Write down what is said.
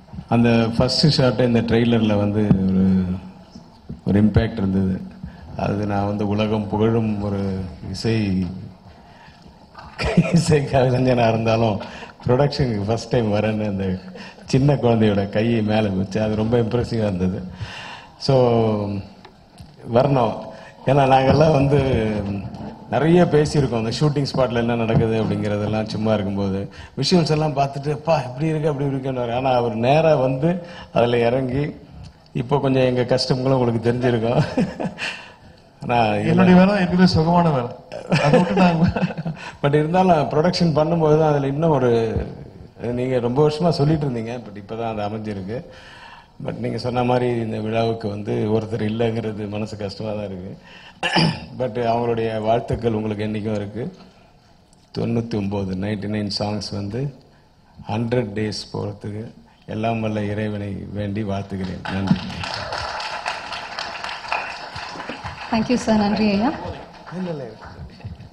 அந்த ஃபஸ்ட்டு ஷாட்டை இந்த ட்ரெய்லரில் வந்து ஒரு ஒரு இம்பேக்ட் இருந்தது அது நான் வந்து உலகம் புகழும் ஒரு இசை இசை கலைஞனாக இருந்தாலும் ப்ரொடக்ஷனுக்கு ஃபஸ்ட் டைம் வரேன்னு அந்த சின்ன குழந்தையோட கையை மேலே வச்சு அது ரொம்ப இம்ப்ரெசிவாக இருந்தது ஸோ வரணும் ஏன்னா நாங்கள்லாம் வந்து நிறைய பேசியிருக்கோம் அந்த ஷூட்டிங் ஸ்பாட்டில் என்ன நடக்குது அப்படிங்கிறதெல்லாம் சும்மா இருக்கும்போது விஷுவல்ஸ் எல்லாம் பார்த்துட்டு அப்பா இப்படி இருக்கு அப்படி இருக்குன்னு ஆனால் அவர் நேராக வந்து அதில் இறங்கி இப்போ கொஞ்சம் எங்கள் கஷ்டங்களும் உங்களுக்கு தெரிஞ்சிருக்கும் ஆனால் என்னுடைய வேலை ஏற்கனவே சுகமான வேலை அதை விட்டு நாங்க பட் இருந்தாலும் ப்ரொடக்ஷன் பண்ணும்போது தான் அதில் இன்னும் ஒரு நீங்கள் ரொம்ப வருஷமாக சொல்லிட்டு இருந்தீங்க பட் இப்போ தான் அது அமைஞ்சிருக்கு பட் நீங்கள் சொன்ன மாதிரி இந்த விழாவுக்கு வந்து ஒருத்தர் இல்லைங்கிறது மனசு கஷ்டமாக தான் இருக்குது பட் அவங்களுடைய வாழ்த்துக்கள் உங்களுக்கு என்றைக்கும் இருக்குது தொண்ணூற்றி ஒம்பது நைன்டி நைன் சாங்ஸ் வந்து ஹண்ட்ரட் டேஸ் போகிறதுக்கு எல்லாம் வல்ல இறைவனை வேண்டி வாழ்த்துக்கிறேன் நன்றி தேங்க்யூ சார் நன்றி ஐயா இல்லை இல்லை